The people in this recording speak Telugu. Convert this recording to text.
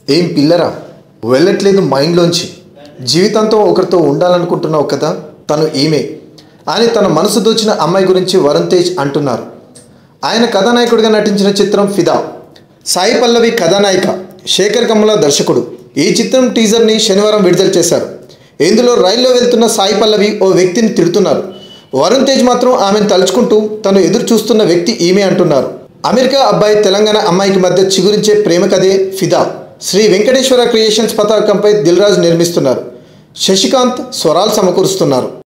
ఏం పిల్లరా వెళ్ళట్లేదు మైండ్లోంచి జీవితంతో ఒకరితో ఉండాలనుకుంటున్నావు కదా తను ఈమె అని తన మనసు దోచిన అమ్మాయి గురించి వరుణ్ తేజ్ అంటున్నారు ఆయన కథానాయకుడిగా నటించిన చిత్రం ఫిదా సాయి పల్లవి కథానాయిక శేఖర్ కమల దర్శకుడు ఈ చిత్రం టీజర్ని శనివారం విడుదల చేశారు ఇందులో రైల్లో వెళ్తున్న సాయి పల్లవి ఓ వ్యక్తిని తిడుతున్నారు వరుణ్ తేజ్ మాత్రం ఆమెను తలుచుకుంటూ తను ఎదురు చూస్తున్న వ్యక్తి ఈమె అంటున్నారు అమెరికా అబ్బాయి తెలంగాణ అమ్మాయికి మధ్య చిగురించే ప్రేమ కథే ఫిదా శ్రీ వెంకటేశ్వర క్రియేషన్స్ పతాకంపై దిల్రాజ్ నిర్మిస్తున్నారు శశికాంత్ స్వరాలు సమకూరుస్తున్నారు